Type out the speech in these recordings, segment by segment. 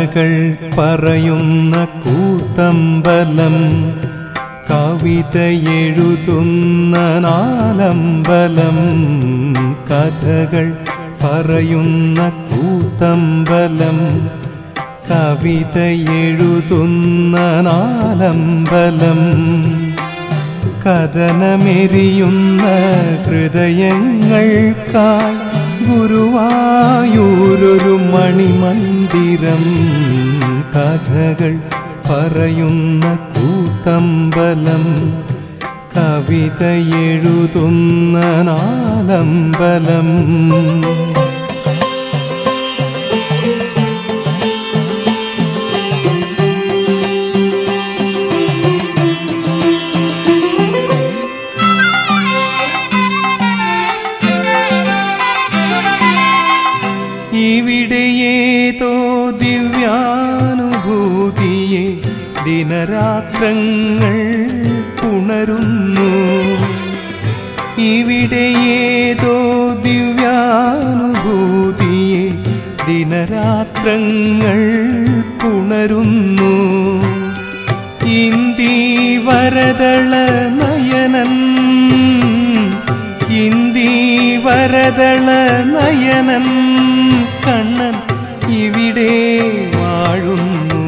കഥകൾ പറയുന്ന കൂത്തമ്പലം കവിത എഴുതുന്ന നാലമ്പലം കഥകൾ പറയുന്ന കൂത്തമ്പലം കവിത എഴുതുന്ന നാലമ്പലം കഥനമെരിയുന്ന ഹൃദയങ്ങൾക്കായി ഗുരുവായൂരൊരു മണിമന്ദിരം കഥകൾ പറയുന്ന കൂത്തമ്പലം കവിത എഴുതുന്ന നാലമ്പലം ഇവിടെ ഏതോ ദിവ്യാനുഭൂതിയെ ദിനരാത്രങ്ങൾ പുണരുന്നു ഇവിടെ ഏതോ ദിവ്യാനുഭൂതിയെ ദിനരാത്രങ്ങൾ പുണരുന്നു ഇന്ദി വരദള നയനൻ ഇന്ദി വരദള നയനൻ കണ്ണൻ ഇവിടെ വാഴുന്നു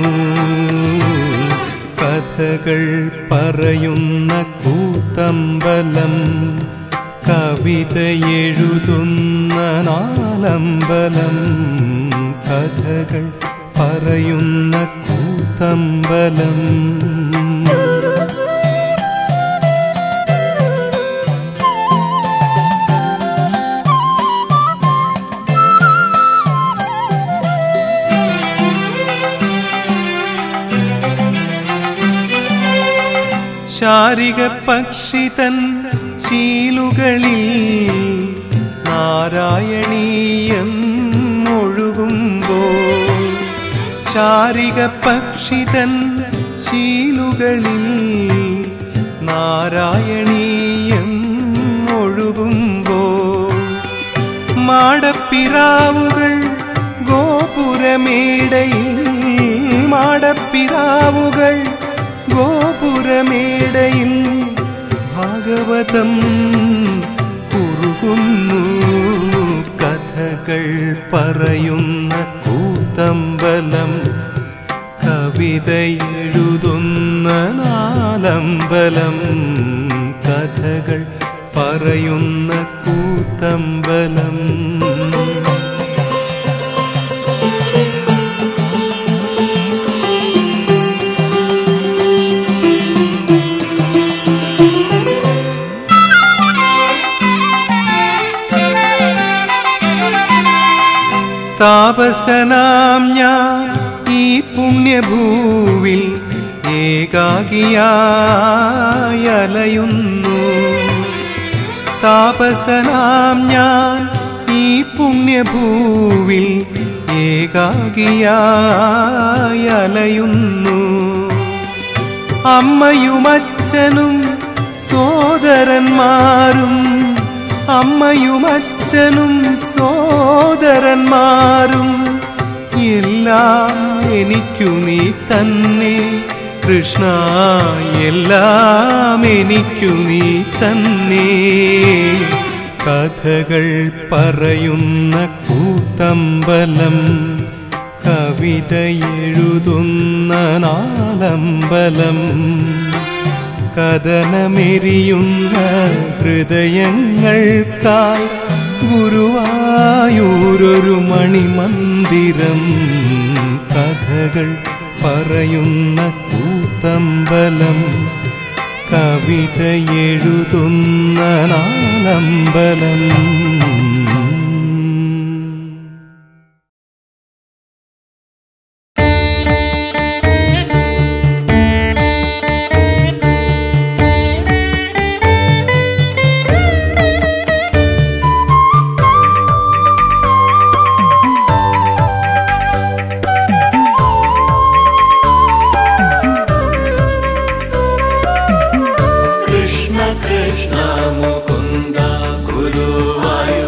കഥകൾ പറയുന്ന കൂത്തമ്പലം കവിത എഴുതുന്ന നാലമ്പലം കഥകൾ പറയുന്ന കൂത്തമ്പലം ശാരിക പക്ഷിതൻ ശീലുകളിൽ നാരായണീയം ഒഴുകുമ്പോൾ ശാരിക പക്ഷിതൻ ശീലുകളിൽ നാരായണീയം ഒഴുകുമ്പോൾ മാടപ്പിറാവുകൾ ഗോപുരമേടയിൽ മാടപ്പിറാവുകൾ ഗോപുരമേടയിൽ ഭാഗവതം കുറുകുന്നു കഥകൾ പറയുന്ന കൂത്തമ്പലം കവിത എഴുതുന്ന നാലമ്പലം കഥകൾ പറയുന്ന കൂത്തമ്പലം താപസനാം ഞാൻ ഈ പുണ്യഭൂവിൽ ഏകാകിയായി അലയുന്നു താപസനാം ഞാൻ ഈ പുണ്യഭൂവിൽ ഏകാകിയായി അലയുന്നു അമ്മയുമച്ഛനും സോദരന്മാരും അമ്മയുമച്ഛനും സോദരന്മാരും എല്ലാം എനിക്കു നീ തന്നെ കൃഷ്ണ എല്ലാം എനിക്കു നീ തന്നെ കഥകൾ പറയുന്ന കൂത്തമ്പലം കവിത എഴുതുന്ന നാലമ്പലം കഥനമെരിയുന്ന ഹൃദയങ്ങൾക്കായി ഗുരുവായൂരൊരു മണിമന്ദിരം കഥകൾ പറയുന്ന കൂത്തമ്പലം കവിത എഴുതുന്ന നാലമ്പലം കൃഷ്ണ കൃഷ്ണ മുകുന്ദ ഗുരുവായൂരപ്പ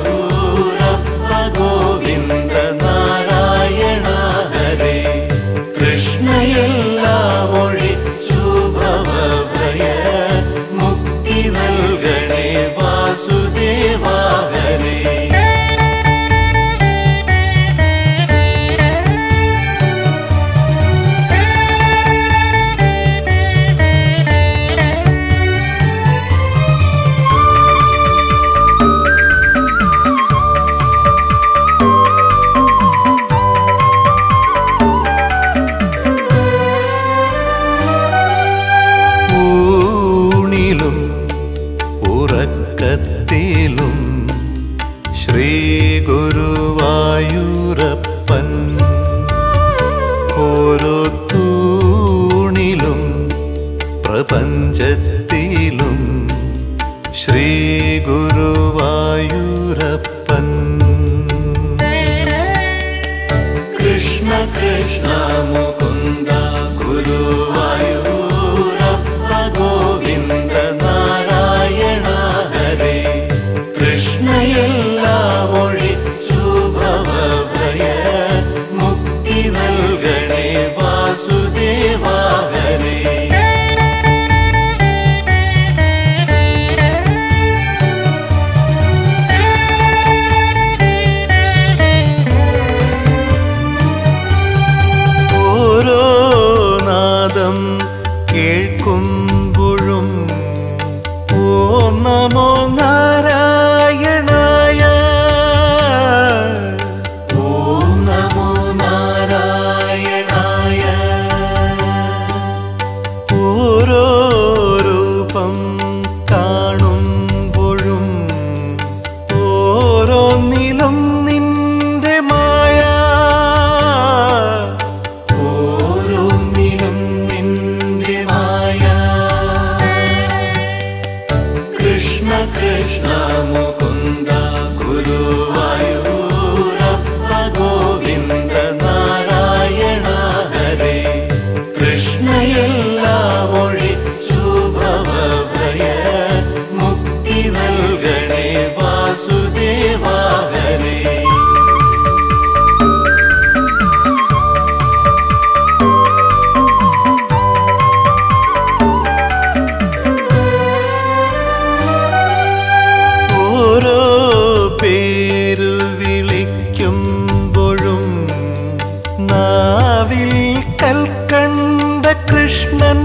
നാവിൽ കൽക്കണ്ട കൃഷ്ണൻ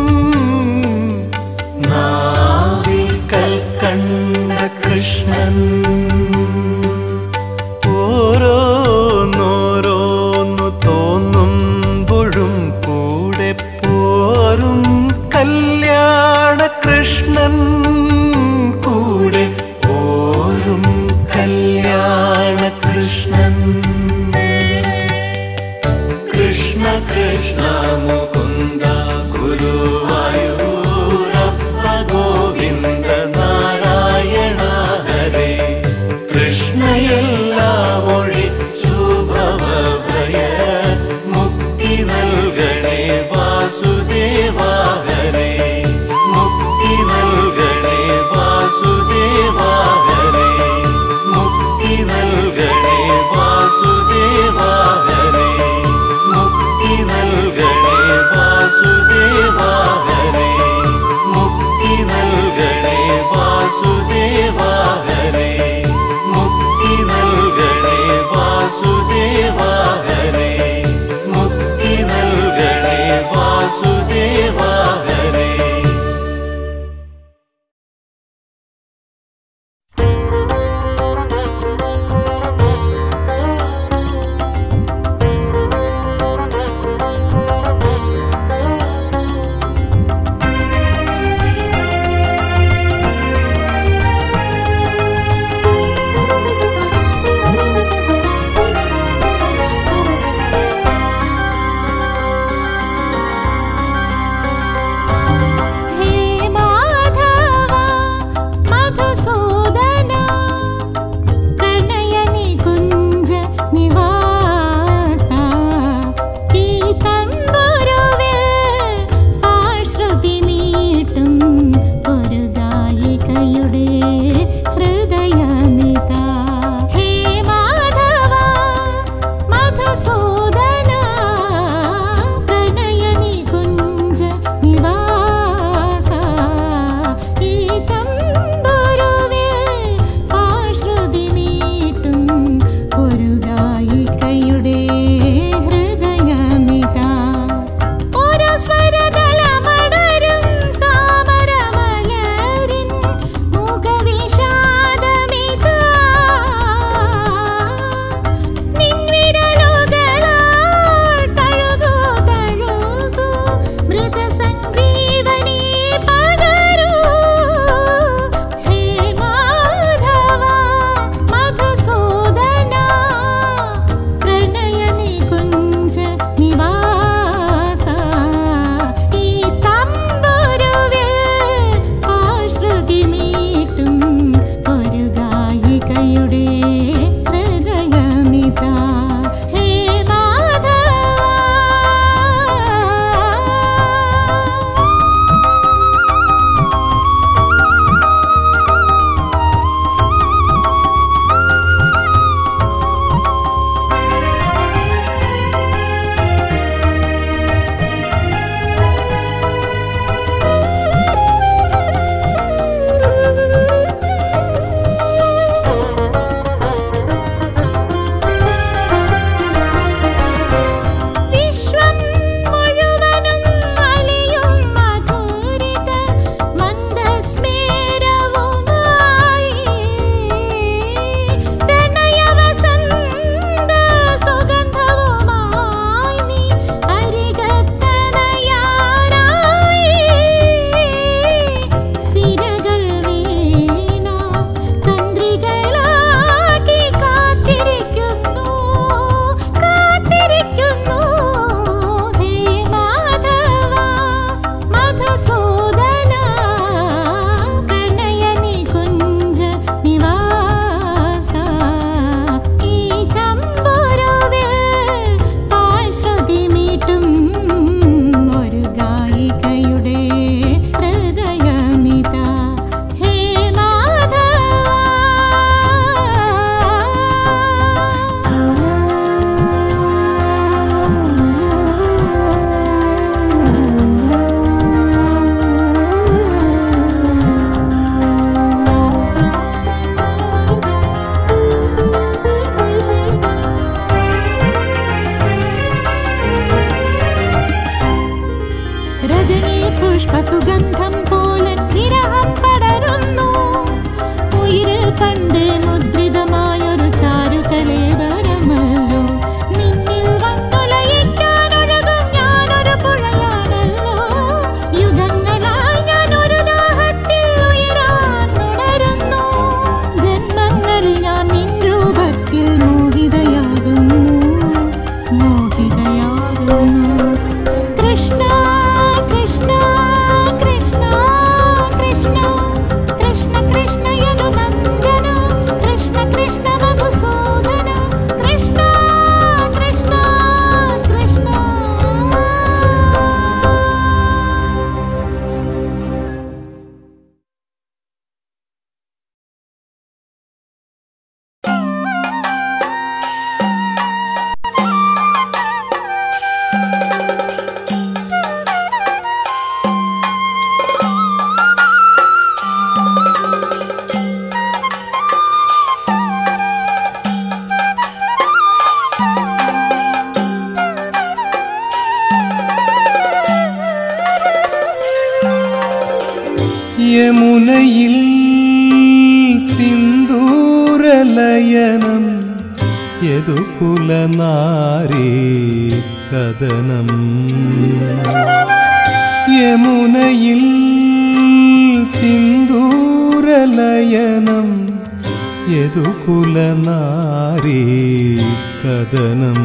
നാവിൽ കൽക്കണ്ട കൃഷ്ണൻ ഓരോന്നോരോന്നു തോന്നുമ്പോഴും കൂടെ പോരും കല്യാണ കൃഷ്ണൻ കൂടെ പോരും കല്യാണ കൃഷ്ണൻ കൃഷ്ണ കൃഷ്ണ മുകുന്ദ ഗുരുവായൂരപ്പ ഗോവിന്ദ നാരായണ ഹരേ കൃഷ്ണയെല്ലാം ഒഴിച്ചു ഭവഭയ മുക്തി നൽകണേ വാസുദേവ ഹരേ മുക്തി നൽകണേ വാസുദേവ ഹരേ മുക്തി നൽകണേ വാസുദേവ ഹരേ മുക്തി നൽകണേ പുഷ്പസുഗന്ധം പോലെ വിരഹം പടരുന്നു ഉയിരിൽ പണ്ട് മുദ്രിതമായൊരു ചാരുകലേവരമല്ലോ നിന്നിൽ വന്നുലയിക്കാനൊഴുകും ഞാനൊരു പുഴയാണല്ലോ യുഗങ്ങളായി ഞാൻ ഒരു ദാഹത്തിൽ ഉയരാൻ തുടരുന്നു ജന്മങ്ങളിൽ ഞാൻ നിൻ രൂപത്തിൽ മോഹിതയാകുന്നു മോഹിതയാകുന്നു കൃഷ്ണ കൃഷ്ണ കൃഷ്ണ കൃഷ്ണ കൃഷ്ണ കൃഷ്ണ യദുനന്ദന കൃഷ്ണ കൃഷ്ണ മധുസൂദന കൃഷ്ണ കൃഷ്ണ കൃഷ്ണ യമുനയിൽ സിന്ദൂരലയനം യദുകുലനാരീ കഥനം യമുനയിൽ സിന്ദൂരലയനം യദുകുലനാരീ കഥനം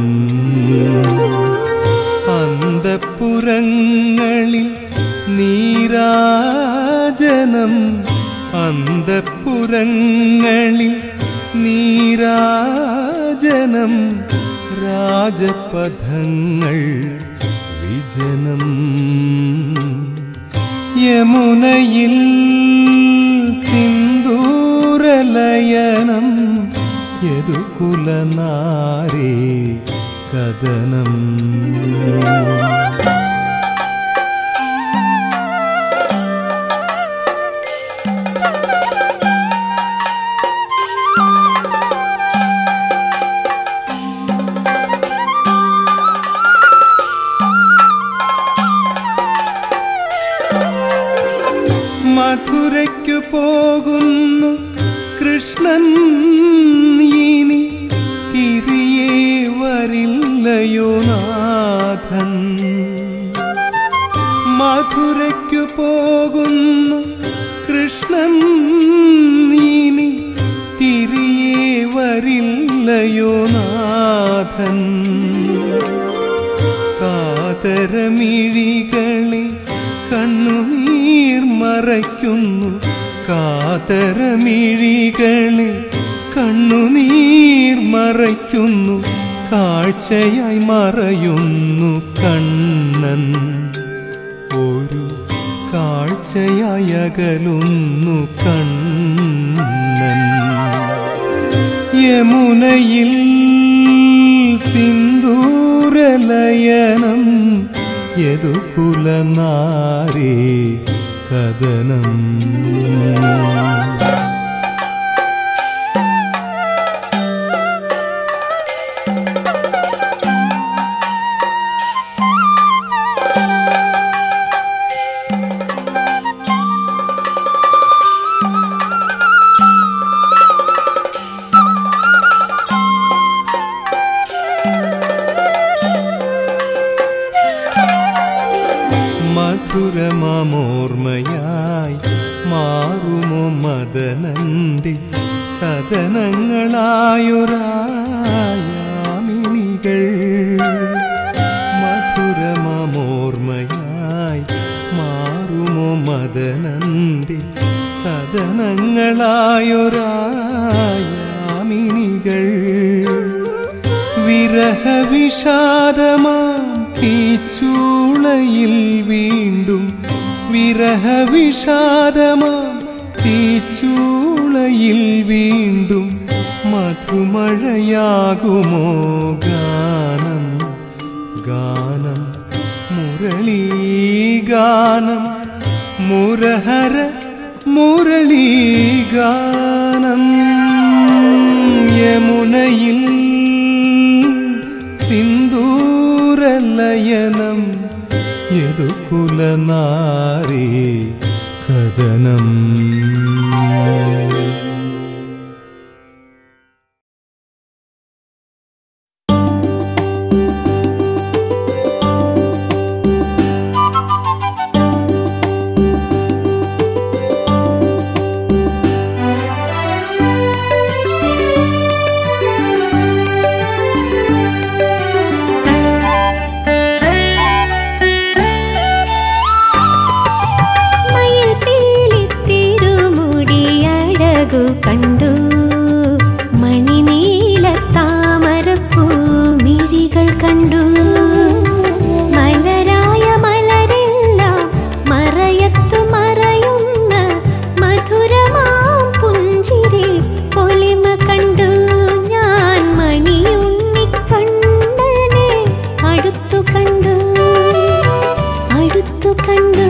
അന്തപ്പുരങ്ങളിൽ നീരാജനം അന്തപ്പുരങ്ങളിൽ നീരാജനം രാജപഥങ്ങൾ വിജനം യമുനയിൽ സിന്ദൂരലയനം യദുകുലനാരേ കഥനം മധുരയ്ക്കു പോകുന്നു കൃഷ്ണൻ ഇനി തിരികെ വരില്ലയോ നാഥൻ മധുരയ്ക്കു പോകുന്നു കൃഷ്ണൻ ഇനി തിരികെ വരില്ലയോ നാഥൻ കാതരമിഴികളെ കണ്ണുനീർ മറയ്ക്കുന്നു കാതരമിഴികളെ കണ്ണുനീർ മറയ്ക്കുന്നു കാഴ്ചയായി മറയുന്നു കണ്ണൻ ഒരു കാഴ്ചയായി അകലുന്നു കണ്ണൻ യമുനയിൽ സിന്ദൂരലയനം യദുകുലനാരേ കഥനം മധുരമോർമ്മയായി മാറുമോ മദനന്റെ സദനങ്ങളായൊരായാമിനികൾ മധുരമോർമ്മയായി മാറുമോ മദനന്റെ സദനങ്ങളായൊരായാമിനികൾ വിരഹവിഷാദമാം തീച്ചൂളയിൽ വീണ്ടും വിരഹവിഷാദമാം തീച്ചൂളയിൽ വീണ്ടും മധുമഴയാകുമോ ഗാനം ഗാനം മുരളീ ഗാനം മുരഹര മുരളീ ഗാനം യമുനയിൽ സിന്ദൂരലയനം യദുകുലനാരീ കഥനം മയിൽ പീലിത്തിരുമുടിയഴകു കണ്ടു മണിനീല താമരപ്പൂ മിഴികൾ കണ്ടു മലരായ മലരെല്ലാം മറയത്തു മറയുന്ന മധുരമാം പുഞ്ചിരി പൊലിമ കണ്ടു ഞാൻ മണിയുണ്ണിക്കണ്ണനെ അടുത്തു കണ്ടു അടുത്തു കണ്ടു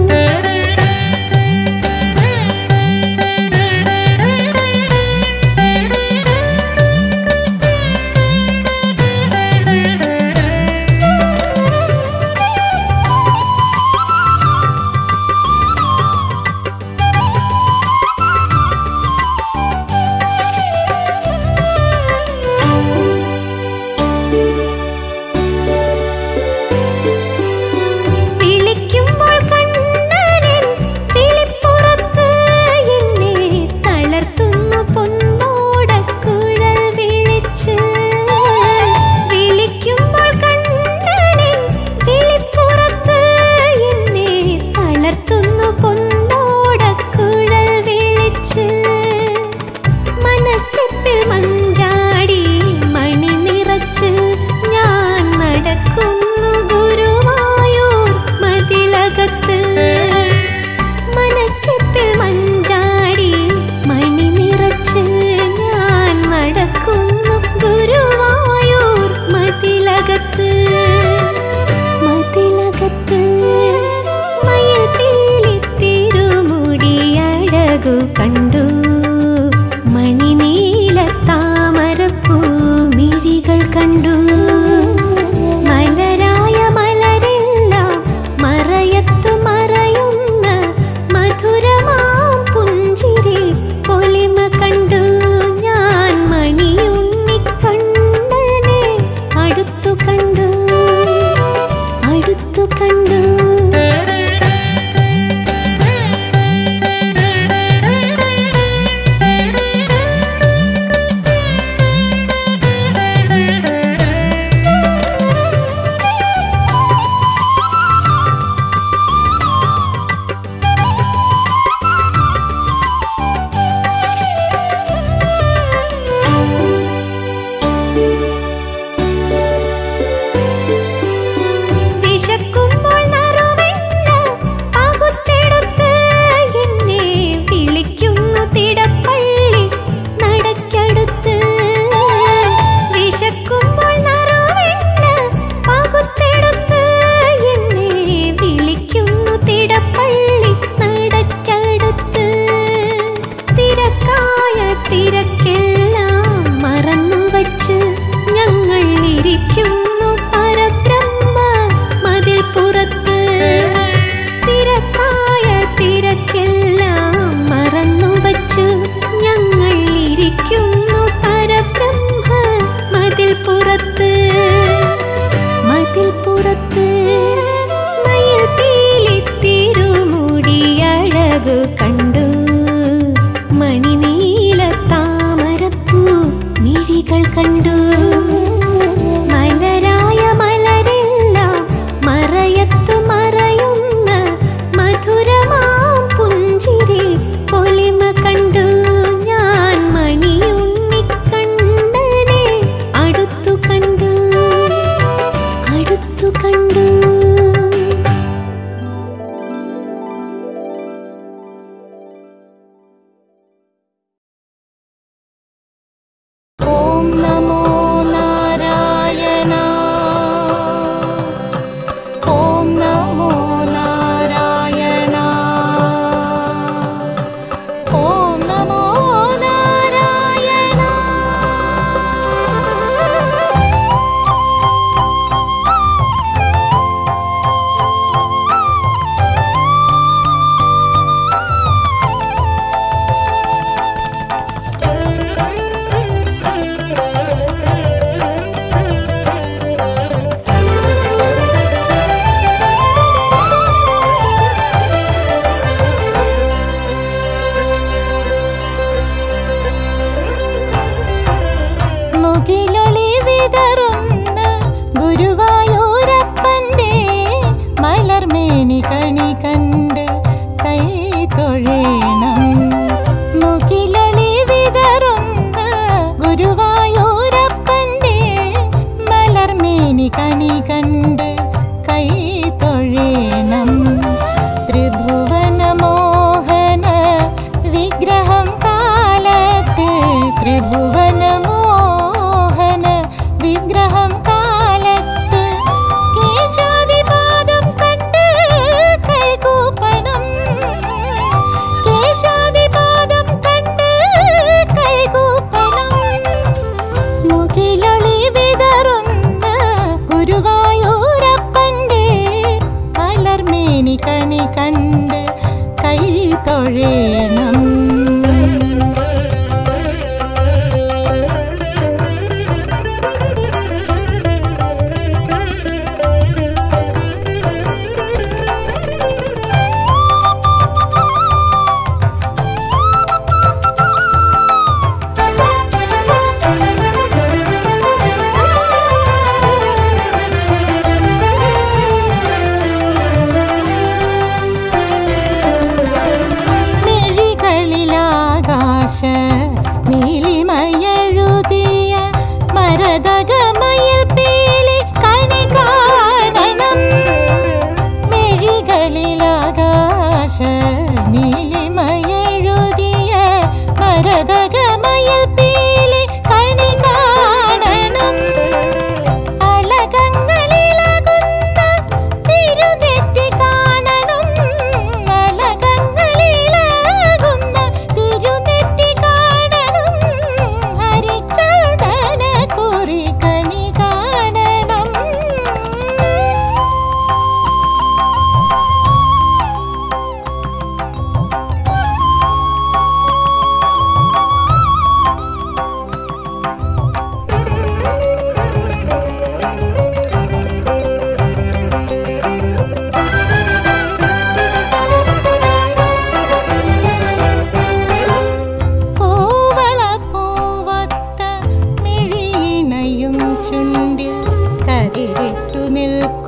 വിളിക്കുമ്പോൾ കണ്ണനിൻ വിളിപ്പുറത്ത് എന്നെ തളർത്തുന്നു പൊന്നോടക്കുഴൽ വിളിച്ച് വിളിക്കുമ്പോൾ കണ്ണനിൻ വിളിപ്പുറത്ത് എന്നെ തളർത്തുന്നു പൊന്നോടക്കുഴൽ വിളിച്ച് മനച്ചെപ്പിൽ മഞ്ചാടി മണി നിറച്ച് ഞാൻ നടക്കുന്നു ഗുരുവായൂർ മതിലകത്ത് മനച്ചെപ്പിൽ മഞ്ചാടി മണി നിറച്ച് ഞാൻ നടക്കുന്നു ഗുരുവായൂർ മതിലകത്ത് മതിലകത്ത് മയിൽ പീലി തിരുമുടിയഴകു കണ്ടു മണിനീല താമരപ്പൂ മിഴികൾ കണ്ടു മലരായ മലരെല്ലാം മറയത്തു മറയുന്ന മധുരമാം പുഞ്ചിരി പൊലിമ കണ്ടു ഞാൻ മണിയുണ്ണിക്കണ്ണനെ അടുത്തു കണ്ടു അടുത്തു കണ്ടു വിശക്കുമ്പോൾ നറുവെണ്ണ പകുത്തെടുത്ത് എന്നെ വിളിക്കുന്നു തിടപ്പള്ളി നടക്കടുത്ത് വിശക്കുമ്പോൾ നറുവെണ്ണ പകുത്തെടുത്ത് എന്നെ വിളിക്കുന്നു തിടപ്പള്ളി നടക്കടുത്ത് തിരക്കായ തിരക്കെല്ലാം മറന്നു വച്ച് ഞങ്ങൾ ഇരിക്കുന്നു പരബ്രഹ്മ മതിൽ പുറത്ത് തിരക്കായ തിരക്കെല്ലാം മറന്നു വച്ചു ഞങ്ങൾ ഇരിക്കുന്നു പരബ്രഹ്മ മതിൽ പുറത്ത് മതിൽ പുറത്ത് മയിൽ പീലി തിരുമുടിയഴകു കണ്ടു മണിനീല താമരപ്പൂ മിഴികൾ കണ്ടു മലരായ മലരെല്ലാം മറയത്തു മറയുന്ന മധുരമാം പുഞ്ചിരി പൊലിമ കണ്ടു ഞാൻ മണിയുണ്ണിക്കണ്ണനെ അടുത്തു കണ്ടു അടുത്തു കണ്ടു ഓം നമോ നാരായണ ഓം നമോ നാരായണ ഓം നമോ നാരായണ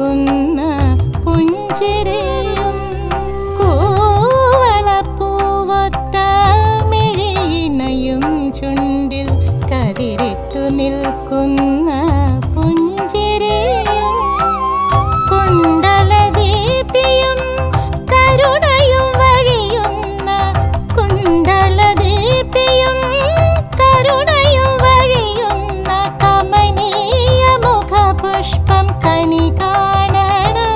നിൽക്കുന്ന പുഞ്ചിരിയും കൂവളപ്പൂവൊത്ത മിഴിയിണയും ചുണ്ടിൽ കതിരിട്ടു നിൽക്കുന്ന പുഞ്ചിരിയും കുണ്ടലദീപ്തിയും കരുണയും വഴിയുന്ന കുണ്ടലദീപ്തിയും കരുണയും വഴിയുന്ന കമനീയ മുഖപുഷ്പം കണി കാണണം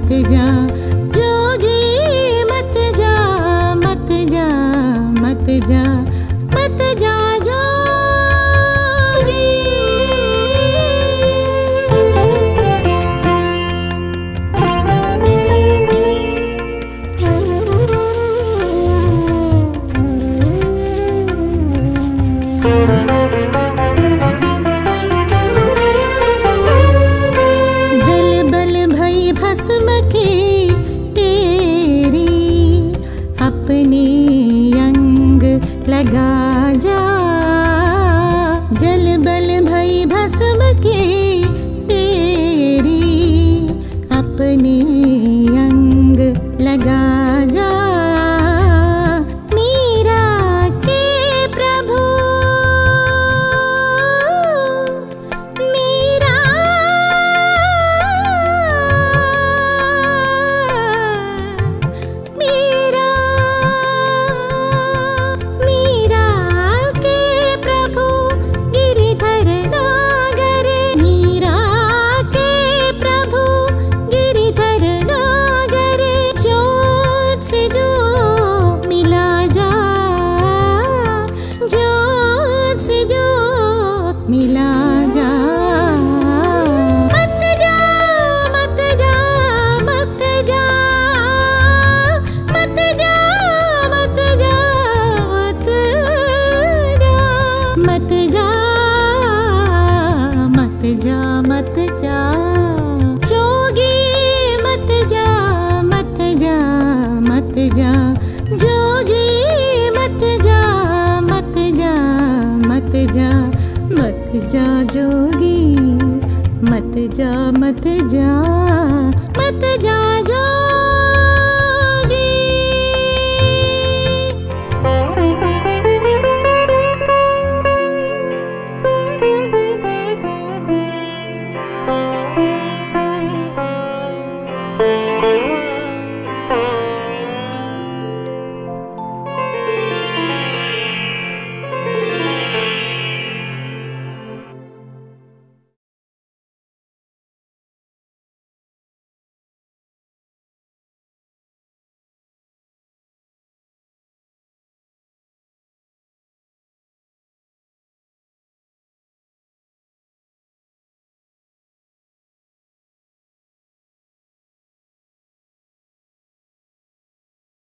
मत जा जोगी मत जा मत जा मत जा मत जा जल बल भई भस्म की तेरी अपने अंग लगा जा जल बल भई भस्म की तेरी अपने अंग लगा जा मीरा के प्रभु मीरा मीरा मीरा के प्रभु गिरिधर नागर मीरा के प्रभु गिरिधर नागर जोत से जो मिला जा जोत से जो मिला जा मत जा मत जा मत जा मत जा मत जा मत जा मत जा मत जा मत जा जोगी मत जा मत जा मत जा जोगी मत जा मत जा मत जा मत जा जोगी मत जा मत जा मत जा जो